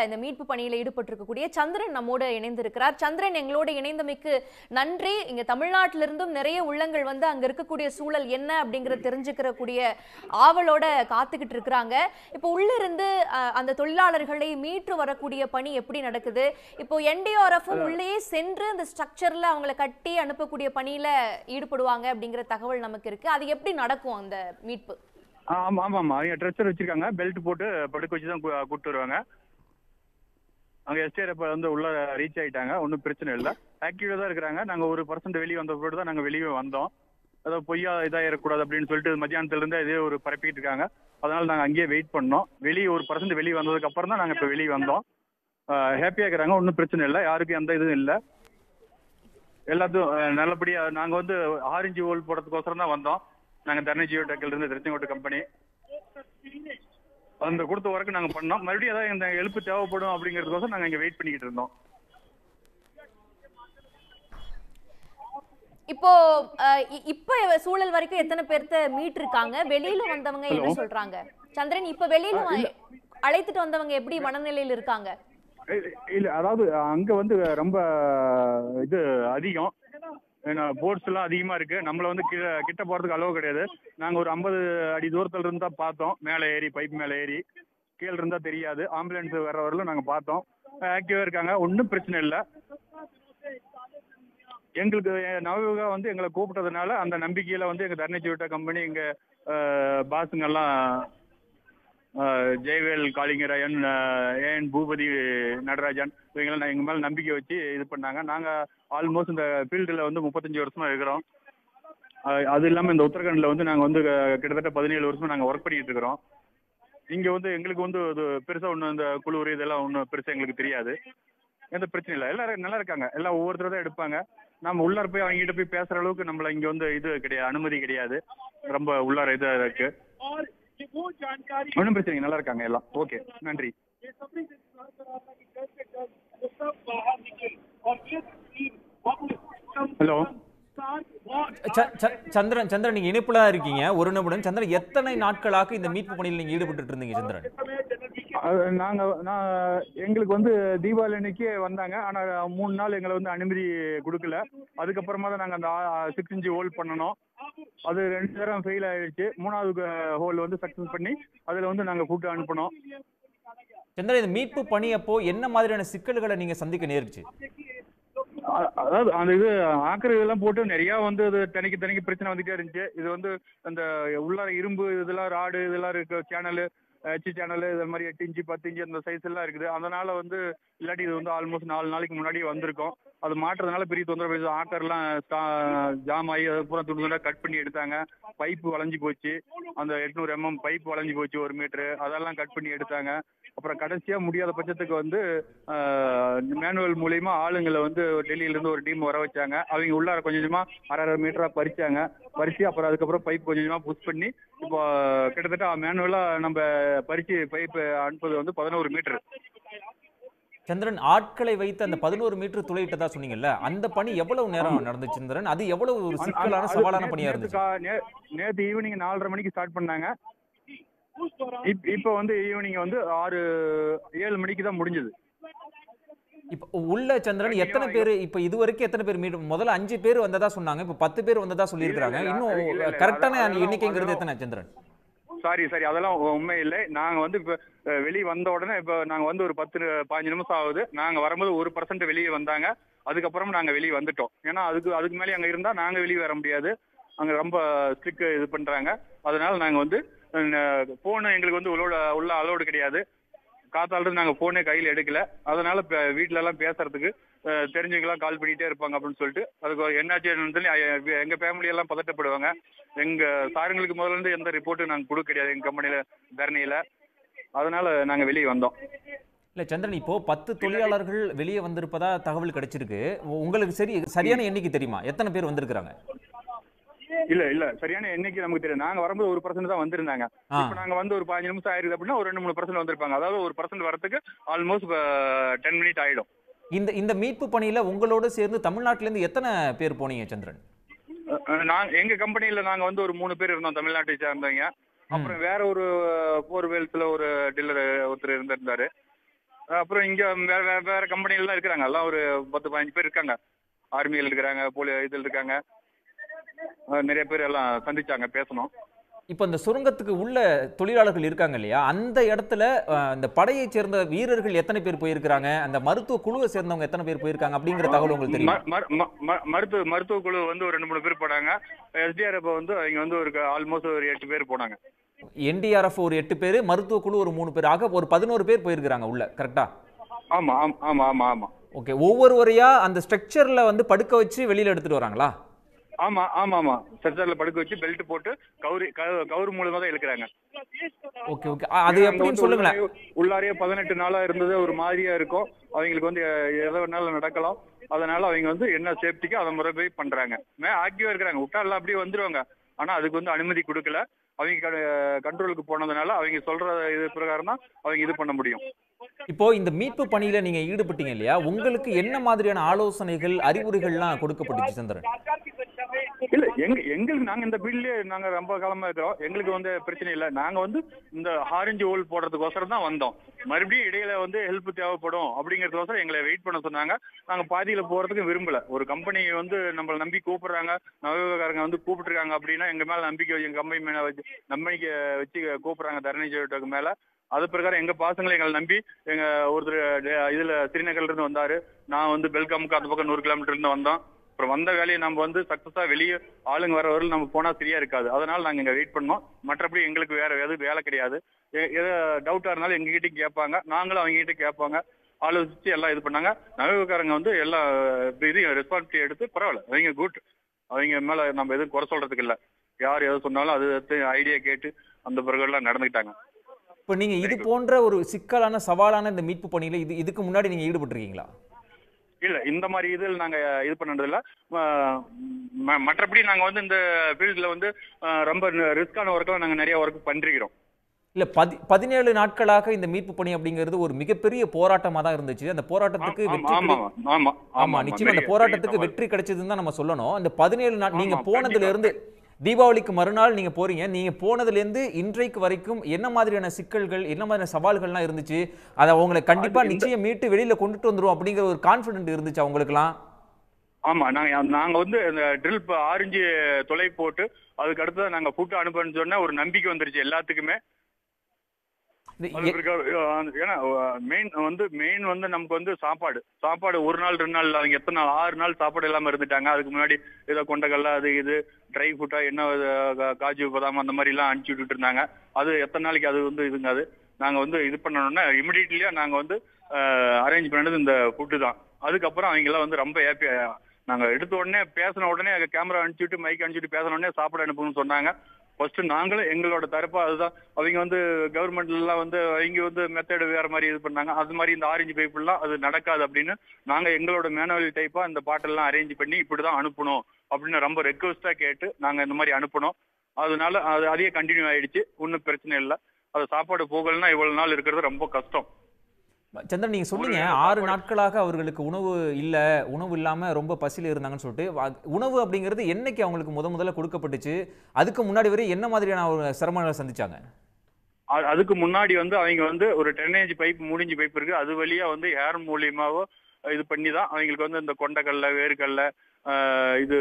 இந்த மீட்பு பணியில ஈடுபட்டிருக்கக்கூடிய சந்திரன் நம்மோடு இணைந்திருக்கிறார் சந்திரன் எங்களோடு இணைந்தமைக்கு நன்றி இங்க தமிழ்நாட்டிலிருந்தும் நிறைய உள்ளங்கள் வந்து அங்க இருக்கக்கூடிய சூழல் என்ன அப்படிங்கறத தெரிஞ்சுக்கிறக்கூடிய ஆவலோட காத்துக்கிட்டு இருக்கிறாங்க இப்போ உள்ள இருந்து அஹ், அந்த தொழிலாளர்களை மீட்டு வரக்கூடிய பணி எப்படி நடக்குது இப்போ என்டிஆர்எஃப்பும் உள்ளே சென்று அந்த ஸ்ட்ரக்சர்ல அவங்களை கட்டி அனுப்பக்கூடிய பணியில ஈடுபடுவாங்க அப்படிங்கிற தகவல் நமக்கு இருக்கு அது எப்படி நடக்கும் அந்த மீட்பு ஆமா ஆமா ஆமா அவங்க ட்ரெஸ்ஸர் வச்சிருக்காங்க பெல்ட் போட்டு படுக்க வச்சு தான் கூப்பிட்டு வருவாங்க அங்க எஸ்டிஆர்எஃப் வந்து உள்ள ரீச் ஆயிட்டாங்க ஒன்றும் பிரச்சனை இல்லை ஆக்டிவா தான் இருக்கிறாங்க நாங்க ஒரு பர்சன்ட் வெளியே வந்த பிறகு தான் நாங்க வெளியே வந்தோம் ஏதோ பொய்யா இதாயிடக்கூடாது அப்படின்னு சொல்லிட்டு மத்தியானத்துல இருந்து இதே ஒரு பரப்பிட்டு இருக்காங்க அதனால நாங்க அங்கேயே வெயிட் பண்ணோம் வெளியே ஒரு பர்சன்ட் வெளியே வந்ததுக்கு அப்புறம் தான் நாங்க இப்ப வெளியே வந்தோம் ஹாப்பியா இருக்கிறாங்க ஒன்றும் பிரச்சனை இல்லை யாருக்கும் எந்த இதுவும் இல்லை எல்லாத்தையும் அஹ், நல்லபடியா நாங்க வந்து ஆரஞ்சு ஓல் போடுறதுக்கோசரம் தான் வந்தோம் நாங்க தர்ணி ஜியோ டெக்கில் இருந்து திருச்செங்கோட்டு கம்பெனி அந்த கொடுத்த ஒர்க்கு நாங்க பண்ணோம் மறுபடியும் ஏதாவது இந்த எழுப்பு தேவைப்படும் அப்படிங்கிறதுக்கோசரம் நாங்க இங்க வெயிட் பண்ணிக்கிட்டு இருந்தோம் இப்போ அஹ், இ- இப்ப சூழல் வரைக்கும் எத்தனை பேர்த்த மீட் இருக்காங்க வெளியில வந்தவங்க என்ன Hello. சொல்றாங்க சந்திரன் இப்ப வெளியில ஆ, இல்ல. வ- அழைத்துட்டு வந்தவங்க எப்படி மனநிலையில் இருக்காங்க இல்ல- இல்ல அதாவது அங்க வந்து ரொம்ப இது அதிகம் ஏன்னா போர்ட்ஸ் எல்லாம் அதிகமா இருக்கு நம்மள வந்து கீழ- கிட்ட போறதுக்கு அளவு கிடையாது நாங்க ஒரு ஐம்பது அடி தூரத்துல இருந்து தான் பார்த்தோம் மேலே ஏறி பைப் மேலே ஏறி கீழ இருந்தா தெரியாது ஆம்புலன்ஸ் வர வரலும் நாங்க பார்த்தோம் ஆக்டிவா இருக்காங்க ஒன்றும் பிரச்சனை இல்லை எங்களுக்கு அஹ், நவயுகா வந்து எங்களை கூப்பிட்டதுனால அந்த நம்பிக்கையில வந்து எங்க தர்ணி விட்ட கம்பெனி எங்க பாஸுங்க எல்லாம் அஹ், ஜெயவேல் காளிங்கராயன் அஹ், ஏஎன் பூபதி நடராஜன் இவங்கெல்லாம் எங்க மேல நம்பிக்கை வச்சு இது பண்ணாங்க நாங்க ஆல்மோஸ்ட் இந்த ஃபீல்டுல வந்து முப்பத்தஞ்சு வருஷமா இருக்கிறோம் அஹ், அது இல்லாம இந்த உத்தரகாண்ட்ல வந்து நாங்க வந்து அஹ், கிட்டத்தட்ட பதினேழு வருஷமா நாங்க ஒர்க் பண்ணிட்டு இருக்கிறோம் இங்க வந்து எங்களுக்கு வந்து இது பெருசா ஒண்ணு இந்த குளிர் இதெல்லாம் ஒன்றும் பெருசா எங்களுக்கு தெரியாது எந்த பிரச்சனையும் இல்லை எல்லாரும் நல்லா இருக்காங்க எல்லாம் ஒவ்வொருத்தரும் தான் எடுப்பாங்க நம்ம உள்ளார போய் அவங்க கிட்ட போய் பேசுற அளவுக்கு நம்மள இங்க வந்து இது கிடையாது அனுமதி கிடையாது ரொம்ப உள்ளார இதா இருக்கு ஒன்றும் பிரச்சனை இல்லை, நல்லா இருக்காங்க எல்லாம் ஓகே நன்றி ஹலோ ச- ச- சந்திரன் சந்திரன் நீங்க இணைப்புல தான் இருக்கீங்க ஒரு நிமிடம் சந்திரன் எத்தனை நாட்களாக இந்த மீட்பு பணியில் நீங்க ஈடுபட்டு இருந்தீங்க சந்திரன் அது நாங்க நான் எங்களுக்கு வந்து தீபாவளி அன்னைக்கு வந்தாங்க ஆனா மூணு நாள் எங்களை வந்து அனுமதி கொடுக்கல அதுக்கப்புறமா தான் நாங்க அந்த சிக்ஸ் இன்ச்சு ஹோல் பண்ணணும் அது ரெண்டு நேரம் ஃபெயில் ஆயிடுச்சு மூணாவது ஹோல் வந்து சக்சஸ் பண்ணி அதுல வந்து நாங்க கூப்பிட்டு அனுப்பினோம் சந்திரன் இந்த மீட்பு பணி அப்போ என்ன மாதிரியான சிக்கல்களை நீங்க சந்திக்க நேர்ச்சு அ- அதாவது அந்த இது ஆக்கிரமிப்பு எல்லாம் போட்டு நிறைய வந்து அது தனிக்கு தனிக்கு பிரச்சனை வந்துட்டே இருந்துச்சு இது வந்து அந்த உள்ளார இரும்பு இதெல்லாம் ராடு இதெல்லாம் இருக்கு சேனலு ஹெச் சேனல் இது மாதிரி எட்டு இன்ச்சு பத்து இன்ச்சு அந்த சைஸ் எல்லாம் இருக்குது அதனால வந்து இல்லாட்டி இது வந்து ஆல்மோஸ்ட் நாலு நாளைக்கு முன்னாடி வந்திருக்கும் அது மாட்டுறதுனால பெரிய தொந்தரவு இருக்குது. ஆக்கர்லாம் ஸ்டா- ஜாம் ஆகி அதை பூரா துண்டு துண்டா கட் பண்ணி எடுத்தாங்க பைப்பு வளைஞ்சு போச்சு அந்த எட்நூறு எம்எம் பைப் வளைஞ்சு போச்சு ஒரு மீட்ரு அதெல்லாம் கட் பண்ணி எடுத்தாங்க அப்புறம் கடைசியா முடியாத பட்சத்துக்கு வந்து மேனுவல் மூலியமா ஆளுங்களை வந்து டெல்லியில இருந்து ஒரு டீம் வர வச்சாங்க அவங்க உள்ளார கொஞ்சம் கொஞ்சமா அரை அரை மீட்டரா பறிச்சாங்க பறிச்சு அப்புறம் அதுக்கப்புறம் பைப் கொஞ்சம் கொஞ்சமா புஷ் பண்ணி இப்போ கிட்டத்தட்ட மேனுவலா நம்ம பறிச்சு பைப் அனுப்புறது வந்து பதினோரு மீட்டர் சந்திரன் ஆட்களை வைத்து அந்த பதினோரு மீட்டர் துளையிட்டதா சொன்னீங்கல்ல அந்த பணி எவ்வளவு நேரம் நடந்துச்சு சந்திரன் அது எவ்வளவு ஒரு சிக்கலான சவாலான பணியா இருந்துச்சு நேற்று ஈவினிங் நாலரை மணிக்கு ஸ்டார்ட் பண்ணாங்க இப்- இப்போ வந்து ஈவினிங் வந்து ஆறு ஏழு மணிக்கு தான் முடிஞ்சது இப்ப உள்ள சந்திரன் எத்தனை பேர் இப்ப இது வரைக்கும் எத்தனை பேர் மீட் முதல்ல அஞ்சு பேர் வந்ததா சொன்னாங்க இப்ப பத்து பேர் வந்ததா சொல்லியிருக்காங்க இல்ல, இல்ல, இல்ல, இன்னும் இல்ல, கரெக்டான அதெல்லாம் எண்ணிக்கைங்கிறது அதெல்லாம் எத்தனை சந்திரன் சாரி சாரி அதெல்லாம் உண்மை இல்லை நாங்க வந்து இப்ப அஹ், வெளிய வந்த உடனே இப்ப நாங்க வந்து ஒரு பத்து பாஞ்சு நிமிஷம் ஆகுது நாங்க வரும்போது ஒரு பர்சன்ட் வெளியே வந்தாங்க அதுக்கப்புறம் நாங்க வெளியே வந்துட்டோம் ஏன்னா அதுக்கு அதுக்கு மேலே அங்க இருந்தா நாங்க வெளியே வர முடியாது அங்க ரொம்ப ஸ்ட்ரிக் இது பண்றாங்க அதனால நாங்க வந்து போன் எங்களுக்கு வந்து உள்ள உள்ள அலோடு கிடையாது காத்தால இருந்து நாங்க போனே கையில எடுக்கல அதனால இப்ப வீட்ல எல்லாம் பேசுறதுக்கு அஹ், தெரிஞ்சவங்க எல்லாம் கால் பண்ணிட்டே இருப்பாங்க அப்படின்னு சொல்லிட்டு அதுக்கு ஒரு என்னாச்சு என்னன்னு சொல்லி அஹ், எங்க ஃபேமிலி எல்லாம் பதட்டப்படுவாங்க எங்க சாருங்களுக்கு முதல்ல இருந்து எந்த ரிப்போர்ட்டும் நாங்க கொடுக்க கிடையாது எங்க கம்பெனில தரணியில அதனால நாங்க வெளியே வந்தோம் இல்ல சந்திரன் இப்போ பத்து தொழிலாளர்கள் வெளியே வந்திருப்பதா தகவல் கிடைச்சிருக்கு உ- உங்களுக்கு சரி சரியான எண்ணிக்கை தெரியுமா எத்தனை பேர் வந்திருக்கிறாங்க இல்ல இல்ல சரியான எண்ணிக்கை நமக்கு தெரியும் நாங்க வரும்போது ஒரு பர்சன்ட் தான் வந்திருந்தாங்க ஆ. இப்ப நாங்க வந்து ஒரு பதினஞ்சு நிமிஷம் ஆயிருது அப்படின்னா ஒரு ரெண்டு மூணு பர்சன்ட் வந்திருப்பாங்க அதாவது ஒரு பர்சன்ட் வரதுக்கு ஆல்மோஸ்ட் டென் மினிட் ஆயிடும் இந்த இந்த மீட்பு பணியில உங்களோட சேர்ந்து தமிழ்நாட்டுல இருந்து எத்தனை பேர் போனீங்க சந்திரன் அஹ் நாங்க எங்க கம்பெனில நாங்க வந்து ஒரு மூணு பேர் இருந்தோம் தமிழ்நாட்டை சேர்ந்தவங்க அப்புறம் வேற ஒரு போர்வேல்ஸ்ல ஒரு டீலர் ஒருத்தர் இருந்திருந்தாரு அப்புறம் இங்க வேற வேற வேற கம்பெனிலாம் இருக்கிறாங்க எல்லாம் ஒரு பத்து பதினஞ்சு பேர் இருக்காங்க ஆர்மியில் இருக்கிறாங்க போலி இதில் இருக்காங்க அஹ் நிறைய பேர் எல்லாம் சந்திச்சாங்க பேசணும் இப்போ இந்த சுரங்கத்துக்கு உள்ள தொழிலாளர்கள் இருக்காங்க இல்லையா அந்த இடத்துல அஹ், இந்த படையைச் சேர்ந்த வீரர்கள் எத்தனை பேர் போயிருக்கிறாங்க அந்த மருத்துவ குழுவை சேர்ந்தவங்க எத்தனை பேர் போயிருக்காங்க அப்படிங்கிற தகவல் உங்களுக்கு தெரியும் ம- ம- ம- ம- மருத்துவ மருத்துவ குழு வந்து ஒரு ரெண்டு மூணு பேர் போனாங்க எஸ்டிஆர்எஃப் வந்து அவங்க வந்து ஒரு ஆல்மோஸ்ட் ஒரு எட்டு பேர் போனாங்க என்டிஆர்எஃப் ஒரு எட்டு பேர் மருத்துவ குழு ஒரு மூணு பேர் ஆக ஒரு பதினோரு பேர் போயிருக்கிறாங்க உள்ள கரெக்டா ஆமா ஆமா ஆமா ஆமா ஆமா ஓகே ஒவ்வொருவரையா அந்த ஸ்ட்ரக்சர்ல வந்து படுக்க வச்சு வெளியில எடுத்துட்டு வராங்களா ஆமா ஆமா ஆமா ஸ்ட்ரெச்சர்ல படுக்க வச்சு பெல்ட் போட்டு கவுரி க- கவுரு மூலமா தான் இழுக்கிறாங்க ஓகே ஓகே அது அங்க எப்படின்னு வந்து சொல்லுங்களேன் உள்ளாரையே- உள்ளாரையே பதினெட்டு நாளா இருந்தது ஒரு மாதிரியா இருக்கும் அவங்களுக்கு வந்து எ- எதை வேணாலும் நடக்கலாம் அதனால அவங்க வந்து என்ன சேஃப்டிக்கு அதை முறை போய் பண்றாங்க மே ஆக்டிவா இருக்கிறாங்க விட்டா எல்லாம் அப்படியே வந்துருவாங்க ஆனா அதுக்கு வந்து அனுமதி கொடுக்கல அவங்க கண்ட்ரோலுக்கு போனதுனால அவங்க சொல்ற இது பிரகாரம் தான் அவங்க இது பண்ண முடியும் இப்போ இந்த மீட்பு பணியில நீங்க ஈடுபட்டீங்க இல்லையா உங்களுக்கு என்ன மாதிரியான ஆலோசனைகள் அறிவுரைகள்லாம் கொடுக்கப்பட்டுச்சு சந்திரன் இல்ல எங்க எங்களுக்கு நாங்க இந்த ஃபீல்ட்லயே நாங்க ரொம்ப காலமா இருக்கிறோம் எங்களுக்கு வந்து பிரச்சனை இல்ல நாங்க வந்து இந்த ஆரஞ்சு ஹோல் போடுறதுக்கோசரம் தான் வந்தோம் மறுபடியும் இடையில வந்து ஹெல்ப் தேவைப்படும் அப்படிங்கறதுக்கோசரம் எங்களை வெயிட் பண்ண சொன்னாங்க நாங்க பாதியில போறதுக்கு விரும்பல ஒரு கம்பெனி வந்து நம்மள நம்பி கூப்பிடுறாங்க நவீனக்காரங்க வந்து கூப்பிட்டுருக்காங்க அப்படின்னா எங்க மேல நம்பிக்கை வச்சு எங்க கம்பெனி மேல வச்சு நம்பிக்கை வச்சு கூப்பிடுறாங்க தரணி ஜெயோட்டோக்கு மேல அது பிரகாரம் எங்க பசங்களை எங்களை நம்பி எங்க ஒருத்தர் டே- இதுல ஸ்ரீநகர்ல இருந்து வந்தாரு நான் வந்து பெல்காமுக்கு அந்த பக்கம் நூறு கிலோமீட்டர் இருந்து வந்தோம் அப்புறம் வந்த வேலையை நம்ம வந்து சக்சஸா வெளியே ஆளுங்க வர வரல நம்ம போனா சரியா இருக்காது அதனால நாங்க இங்க வெயிட் பண்ணோம் மற்றபடி எங்களுக்கு வேற எதுவும் வேலை கிடையாது எ- எது டவுட்டா இருந்தாலும் எங்க கிட்ட கேட்பாங்க நாங்களும் அவங்க கிட்ட கேட்பாங்க ஆலோசிச்சு எல்லாம் இது பண்ணாங்க நகைக்காரங்க வந்து எல்லா இதையும் ரெஸ்பான்சிபிலிட்டி எடுத்து பரவாயில்ல அவங்க குட் அவங்க மேல நம்ம எதுவும் குறை சொல்றதுக்கு இல்ல யார் எது சொன்னாலும் அது ஐடியா கேட்டு அந்த பிறகுலாம் நடந்துக்கிட்டாங்க இப்போ நீங்க இது போன்ற ஒரு சிக்கலான சவாலான இந்த மீட்பு பணியில இது இதுக்கு முன்னாடி நீங்க ஈடுபட்டிருக்கீங்களா இல்ல இந்த மாதிரி இதில் நாங்க இது பண்ணது இல்ல ம- ம- மற்றபடி நாங்க வந்து இந்த ஃபீல்ட்ல வந்து அஹ், ரொம்ப ரிஸ்கான ஒர்க்கெல்லாம் நாங்க நிறைய ஒர்க் பண்ணிருக்கிறோம் இல்ல பதி பதினேழு நாட்களாக இந்த மீட்பு பணி அப்படிங்கிறது ஒரு மிகப்பெரிய போராட்டமா தான் இருந்துச்சு அந்த போராட்டத்துக்கு ஆமா வெற்றி ஆமா கிடை- ஆமா ஆமா நிச்சயமா அந்த பெரிய- போராட்டத்துக்கு பெரிய வெற்றி கிடைச்சதுன்னு தான் நம்ம சொல்லணும் அந்த பதினேழு நாள் நீங்க ஆமா, போனதுல கண்டிப்பா. இருந்து தீபாவளிக்கு மறுநாள் நீங்க போறீங்க நீங்க போனதுல இருந்து இன்றைக்கு வரைக்கும் என்ன மாதிரியான சிக்கல்கள் என்ன மாதிரியான சவால்கள்லாம் இருந்துச்சு அதை உங்களை கண்டிப்பா அது இந்த- நிச்சயம் மீட்டு வெளியில கொண்டுட்டு வந்துரும் அப்படிங்கிற ஒரு கான்பிடென்ட் இருந்துச்சு அவங்களுக்குலாம் ஆமா நாங்க நாங்க வந்து இந்த ட்ரில் ஆரஞ்சு தொலை போட்டு அதுக்கு அடுத்தது நாங்க ஃபுட் அனுப்புன்னு சொன்னா ஒரு நம்பிக்கை வந்துருச்சு எல்லாத்துக்குமே இது அது எ- பிறகு, அஹ், ஏன்னா மெயின் வந்து மெயின் வந்து நமக்கு வந்து சாப்பாடு சாப்பாடு ஒரு நாள் ரெண்டு நாள் அவங்க எத்தனை நாள் ஆறு நாள் சாப்பாடு இல்லாம இருந்துட்டாங்க அதுக்கு முன்னாடி ஏதோ கொண்டக்கல்ல அது இது ட்ரை ஃபுட்டா என்ன இது, கா- காஜு பதாம் அந்த மாதிரி எல்லாம் அனுப்பிச்சு விட்டுட்டு இருந்தாங்க அது எத்தனை நாளைக்கு அது வந்து இதுங்க அது நாங்க வந்து இது பண்ணணும்னா இமிடியட்லியா நாங்க வந்து அரேஞ்ச் பண்ணது இந்த ஃபுட்டு தான் அதுக்கப்புறம் அவங்க எல்லாம் வந்து ரொம்ப ஹாப்பியா நாங்க எடுத்த உடனே பேசின உடனே கேமரா அனுப்பிச்சுட்டு மைக் அனுப்பிச்சுட்டு பேசின உடனே சாப்பாடு அனுப்புன்னு சொன்னாங்க ஃபர்ஸ்ட் நாங்களும் எங்களோட தரப்பா அதுதான் அவங்க வந்து கவர்மெண்ட்ல எல்லாம் வந்து அவங்க வந்து மெத்தட் வேற மாதிரி இது பண்ணாங்க அது மாதிரி இந்த ஆரஞ்சு பைப்புலாம் அது நடக்காது அப்படின்னு நாங்க எங்களோட மேனுவல் டைப்பா இந்த பாட்டெல்லாம் அரேஞ்ச் பண்ணி இப்படிதான் அனுப்பணும் அப்படின்னு ரொம்ப ரெக்வஸ்டா கேட்டு நாங்க இந்த மாதிரி அனுப்பணும் அதனால அது அதையே கண்டினியூ ஆயிடுச்சு ஒன்றும் பிரச்சனை இல்லை அது சாப்பாடு போகலைன்னா இவ்வளவு நாள் இருக்கிறது ரொம்ப கஷ்டம் சந்திரன் நீங்க சொன்னீங்க ஆறு நாட்களாக அவர்களுக்கு உணவு இல்ல உணவு இல்லாம ரொம்ப பசியில இருந்தாங்கன்னு சொல்லிட்டு வா- உணவு அப்படிங்கிறது என்னைக்கு அவங்களுக்கு முத முதல்ல கொடுக்கப்பட்டுச்சு அதுக்கு முன்னாடி வரை என்ன மாதிரியான ஒரு சிரமங்களை சந்திச்சாங்க அ- அதுக்கு முன்னாடி வந்து அவங்க வந்து ஒரு டென்னேஜ் பைப் முடிஞ்சு பைப் இருக்கு அது வழியா வந்து ஏர் மூலியமாவோ இது பண்ணி தான் அவங்களுக்கு வந்து இந்த கொண்டக்கல்ல வேர்க்கல்ல ஆஹ் இது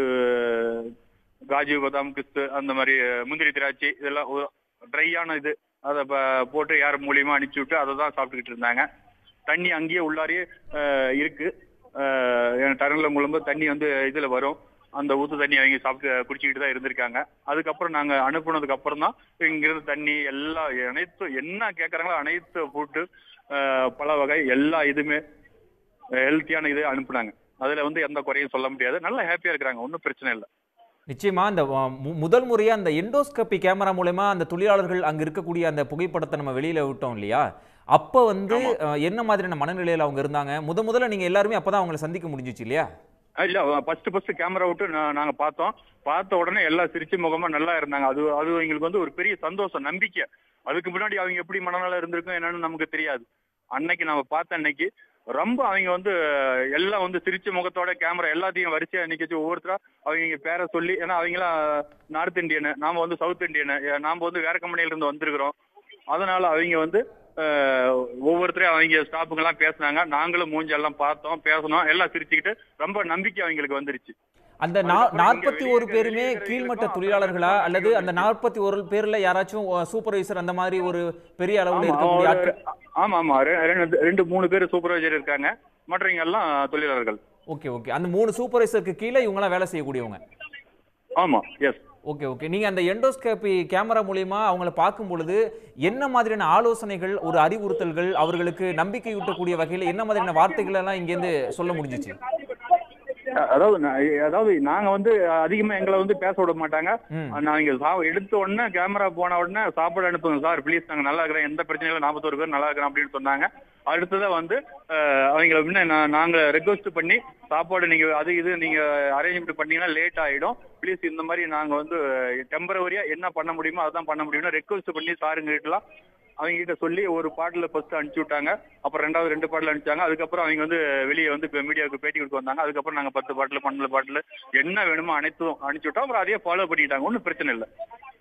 காஜு பதாம் கிஸ்து அந்த மாதிரி முந்திரி திராட்சை இதெல்லாம் ட்ரையான இது அதை ப- போட்டு ஏர் மூலியமா அனுப்பிச்சு விட்டு அதை தான் சாப்பிட்டுக்கிட்டு இருந்தாங்க தண்ணி அங்கேயே உள்ளாரையே ஆஹ் இருக்கு டனல்ல மூலமா தண்ணி வந்து இதுல வரும் அந்த ஊத்து தண்ணி அவங்க சாப்பிட்டு குடிச்சிக்கிட்டு தான் இருந்திருக்காங்க அதுக்கப்புறம் நாங்க அனுப்புனதுக்கு அப்புறம் தான் இங்கிருந்து தண்ணி எல்லா அனைத்து என்ன கேட்கறாங்களோ அனைத்து ஃபுட்டு பல வகை எல்லா இதுமே ஹெல்த்தியான இது அனுப்புனாங்க அதுல வந்து எந்த குறையும் சொல்ல முடியாது நல்லா ஹாப்பியா இருக்கிறாங்க ஒன்றும் பிரச்சனை இல்லை நிச்சயமா அந்த அஹ், மு- முதல் முறையா அந்த எண்டோஸ்கோபி கேமரா மூலமா அந்த தொழிலாளர்கள் அங்க இருக்கக்கூடிய அந்த புகைப்படத்தை நம்ம வெளியில விட்டோம் இல்லையா அப்ப வந்து அஹ், என்ன மாதிரியான மனநிலையில அவங்க இருந்தாங்க முத முதல்ல நீங்க எல்லாருமே அப்பதான் அவங்களை சந்திக்க முடிஞ்சுச்சு இல்லையா அஹ் இல்ல ஃபர்ஸ்ட் ஃபர்ஸ்ட் கேமரா விட்டு நா- நாங்க பார்த்தோம் பார்த்த உடனே எல்லாம் சிரிச்சு முகமா நல்லா இருந்தாங்க அது அது எங்களுக்கு வந்து ஒரு பெரிய சந்தோஷம் நம்பிக்கை அதுக்கு முன்னாடி அவங்க எப்படி மனநலம் இருந்திருக்கும் என்னன்னு நமக்கு தெரியாது அன்னைக்கு நம்ம பார்த்த அன்னைக்கு ரொம்ப அவங்க வந்து அஹ், எல்லாம் வந்து சிரிச்ச முகத்தோட கேமரா எல்லாத்தையும் வரிசையா நிக்கச்சு ஒவ்வொருத்தரா அவங்க பேரை சொல்லி ஏன்னா அவங்களாம் நார்த் இந்தியனு நாம வந்து சவுத் இந்தியனு நாம வந்து வேற கம்பெனில இருந்து வந்திருக்கிறோம் அதனால அவங்க வந்து அஹ், ஒவ்வொருத்தரையும் அவங்க ஸ்டாஃபுங்க எல்லாம் பேசுனாங்க நாங்களும் மூஞ்சி எல்லாம் பார்த்தோம் பேசணும் எல்லாம் சிரிச்சுக்கிட்டு ரொம்ப நம்பிக்கை அவங்களுக்கு வந்துருச்சு அந்த நாற்பத்தி ஒரு பேருமே கீழ்மட்ட தொழிலாளர்களா அல்லது அந்த நாற்பத்தி ஒரு பேர்ல யாராச்சும் சூப்பர்வைசர் அந்த மாதிரி ஒரு பெரிய அளவுல ஆமா, இருக்கக்கூடிய ஒரு- ஆட்கள் ஆமா ஆமா ரெ- ரெண்டு- ரெண்டு மூணு பேர் சூப்பர்வைசர் இருக்காங்க மற்றவங்க எல்லாம் தொழிலாளர்கள் ஓகே ஓகே அந்த மூணு சூப்பர்வைசருக்கு கீழே இவங்கெல்லாம் வேலை செய்யக்கூடியவங்க ஆமா எஸ் ஓகே ஓகே நீங்க அந்த எண்டோஸ்கோபி கேமரா மூலியமா அவங்கள பார்க்கும் பொழுது என்ன மாதிரியான ஆலோசனைகள் ஒரு அறிவுறுத்தல்கள் அவர்களுக்கு நம்பிக்கையூட்டக்கூடிய வகையில் என்ன மாதிரியான வார்த்தைகள் எல்லாம் இங்கேருந்து சொல்ல முடிஞ்சிச்சு அதாவது நான் அதாவது நாங்க வந்து அதிகமா எங்களை வந்து பேச விட மாட்டாங்க ம் நாங்க சா எடுத்த உடனே கேமரா போன உடனே சாப்பாடு அனுப்புங்க சார் ப்ளீஸ் நாங்க நல்லா இருக்கிறோம் எந்த பிரச்சனையும் இல்லை நாற்பத்தோரு பேர் நல்லா இருக்கிறோம் அப்படின்னு சொன்னாங்க அடுத்ததா வந்து அஹ், அவங்கள முன்ன நா- நாங்க ரெக்வஸ்ட் பண்ணி சாப்பாடு நீங்க அது இது நீங்க அரேஞ்ச்மெண்ட் பண்ணீங்கன்னா லேட் ஆயிடும் ப்ளீஸ் இந்த மாதிரி நாங்க வந்து டெம்பரவரியா என்ன பண்ண முடியுமோ அதான் பண்ண முடியும்னு ரெக்வஸ்ட் பண்ணி சாருங்க கிட்டலாம் அவங்க கிட்ட சொல்லி ஒரு பாட்டில் ஃபர்ஸ்ட் அனுப்பிச்சு விட்டாங்க அப்புறம் ரெண்டாவது ரெண்டு பாட்டில் அனுப்பிச்சாங்க அதுக்கப்புறம் அவங்க வந்து வெளியே வந்து இப்போ மீடியாவுக்கு பேட்டி கொடுத்து வந்தாங்க அதுக்கப்புறம் நாங்க பத்து பாட்டில் பன்னெண்டு பாட்டில் என்ன வேணுமோ அனைத்தும் அனுப்பிச்சு விட்டோம் அப்புறம் அதே ஃபாலோ பண்ணிட்டாங்க ஒன்றும் பிரச்சனை இல்லை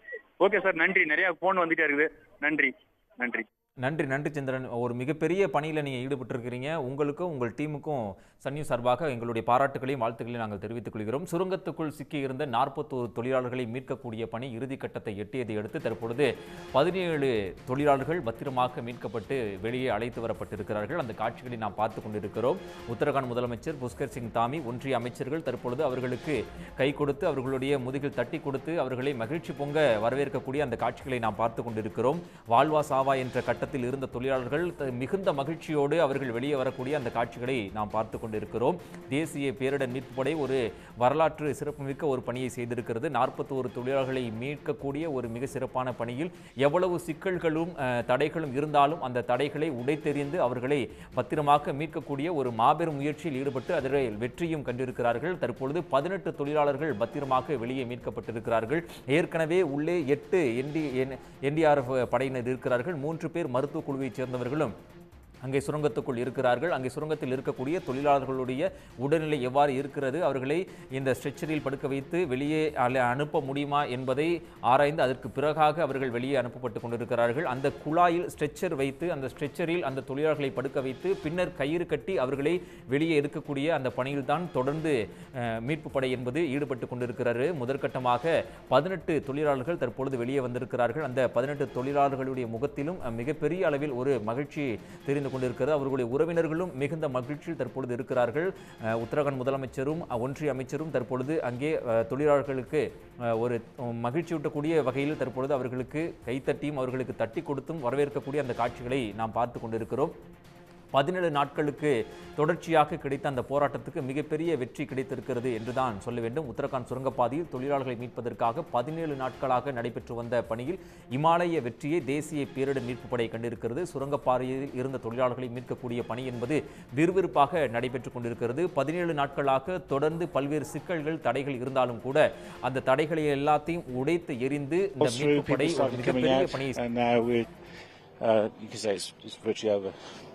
ஓகே சார் நன்றி நிறைய ஃபோன் வந்துட்டே இருக்குது நன்றி நன்றி நன்றி நன்றி சந்திரன் ஒரு மிகப்பெரிய பணியில் நீங்கள் ஈடுபட்டிருக்கிறீங்க உங்களுக்கும் உங்கள் டீமுக்கும் சன்னியூ சார்பாக எங்களுடைய பாராட்டுகளையும் வாழ்த்துக்களையும் நாங்கள் தெரிவித்துக் கொள்கிறோம் சுரங்கத்துக்குள் சிக்கியிருந்த நாற்பத்தோரு தொழிலாளர்களை மீட்கக்கூடிய பணி இறுதிக்கட்டத்தை எட்டியதை அடுத்து தற்பொழுது பதினேழு தொழிலாளர்கள் பத்திரமாக மீட்கப்பட்டு வெளியே அழைத்து வரப்பட்டிருக்கிறார்கள் அந்த காட்சிகளை நாம் பார்த்து கொண்டிருக்கிறோம் உத்தரகாண்ட் முதலமைச்சர் புஷ்கர் சிங் தாமி ஒன்றிய அமைச்சர்கள் தற்பொழுது அவர்களுக்கு கை கொடுத்து அவர்களுடைய முதுகில் தட்டி கொடுத்து அவர்களை மகிழ்ச்சி பொங்க வரவேற்கக்கூடிய அந்த காட்சிகளை நாம் பார்த்து கொண்டிருக்கிறோம் வாழ்வா சாவா என்ற கட்டத்தில் இருந்த தொழிலாளர்கள் த- மிகுந்த மகிழ்ச்சியோடு அவர்கள் வெளியே வரக்கூடிய அந்த காட்சிகளை நாம் பார்த்து கொண்டிருக்கிறோம் தேசிய பேரிடர் மீட்பு படை ஒரு வரலாற்று சிறப்புமிக்க ஒரு பணியை செய்திருக்கிறது நாற்பத்தோரு தொழிலாளர்களை மீட்கக்கூடிய ஒரு மிக சிறப்பான பணியில் எவ்வளவு சிக்கல்களும் அஹ், தடைகளும் இருந்தாலும் அந்த தடைகளை உடைத்தெறிந்து அவர்களை பத்திரமாக மீட்கக்கூடிய ஒரு மாபெரும் முயற்சியில் ஈடுபட்டு அதில் வெற்றியும் கண்டிருக்கிறார்கள் தற்பொழுது பதினெட்டு தொழிலாளர்கள் பத்திரமாக வெளியே மீட்கப்பட்டிருக்கிறார்கள் ஏற்கனவே உள்ளே எட்டு என்டி என்டிஆர்எஃப் படையினர் இருக்கிறார்கள் மூன்று பேர் மருத்துவ குழுவைச் சேர்ந்தவர்களும் அங்கே சுரங்கத்துக்குள் இருக்கிறார்கள் அங்கே சுரங்கத்தில் இருக்கக்கூடிய தொழிலாளர்களுடைய உடல்நிலை எவ்வாறு இருக்கிறது அவர்களை இந்த ஸ்ட்ரெச்சரில் படுக்க வைத்து வெளியே அல- அனுப்ப முடியுமா என்பதை ஆராய்ந்து அதற்கு பிறகாக அவர்கள் வெளியே அனுப்பப்பட்டு கொண்டிருக்கிறார்கள் அந்த குழாயில் ஸ்ட்ரெச்சர் வைத்து அந்த ஸ்ட்ரெச்சரில் அந்த தொழிலாளர்களை படுக்க வைத்து பின்னர் கயிறு கட்டி அவர்களை வெளியே எடுக்கக்கூடிய அந்த பணியில் தான் தொடர்ந்து அஹ், மீட்பு படை என்பது ஈடுபட்டு கொண்டிருக்கிறாரு முதற்கட்டமாக பதினெட்டு தொழிலாளர்கள் தற்பொழுது வெளியே வந்திருக்கிறார்கள் அந்த பதினெட்டு தொழிலாளர்களுடைய முகத்திலும் அஹ், மிகப்பெரிய அளவில் ஒரு மகிழ்ச்சி தெரிந்து கொண்டிருக்கிறது அவர்களுடைய உறவினர்களும் மிகுந்த மகிழ்ச்சியில் தற்பொழுது இருக்கிறார்கள் அஹ், உத்தரகாண்ட் முதலமைச்சரும் அஹ், ஒன்றிய அமைச்சரும் தற்பொழுது அங்கே அஹ், தொழிலாளர்களுக்கு அஹ், ஒரு உம், மகிழ்ச்சியூட்டக்கூடிய வகையில் தற்பொழுது அவர்களுக்கு கைத்தட்டியும் அவர்களுக்கு தட்டி கொடுத்தும் வரவேற்கக்கூடிய அந்த காட்சிகளை நாம் பார்த்து கொண்டிருக்கிறோம் பதினேழு நாட்களுக்கு தொடர்ச்சியாக கிடைத்த அந்த போராட்டத்துக்கு மிகப்பெரிய வெற்றி கிடைத்திருக்கிறது என்றுதான் சொல்ல வேண்டும் உத்தரகாண்ட் சுரங்கப்பாதையில் தொழிலாளர்களை மீட்பதற்காக பதினேழு நாட்களாக நடைபெற்று வந்த பணியில் இமாலய வெற்றியை தேசிய பேரிடர் மீட்பு படை கண்டிருக்கிறது சுரங்கப்பாதையில் இருந்த தொழிலாளர்களை மீட்கக்கூடிய பணி என்பது விறுவிறுப்பாக நடைபெற்றுக் கொண்டிருக்கிறது பதினேழு நாட்களாக தொடர்ந்து பல்வேறு சிக்கல்கள் தடைகள் இருந்தாலும் கூட அந்த தடைகளை எல்லாத்தையும் உடைத்து எரிந்து இந்த All through, மீட்பு படை people ஒரு started coming மிகப்பெரிய out, பணியை and now we're, uh, you can say it's, it's virtually over.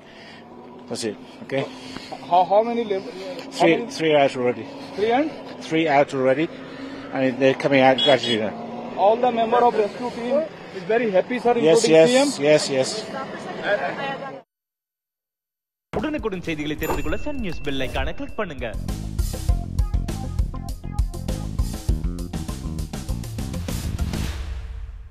That's it, okay? How, how many live? How Three, many? three out already. Three and Three out already, and they're coming out gradually now. all the member of rescue team is very happy, sir, Yes, including CM. yes, yes, yes. உடனுக்குடன் செய்திகளை தெரிந்து கொள்ள Sun News bell ஐகானை click பண்ணுங்க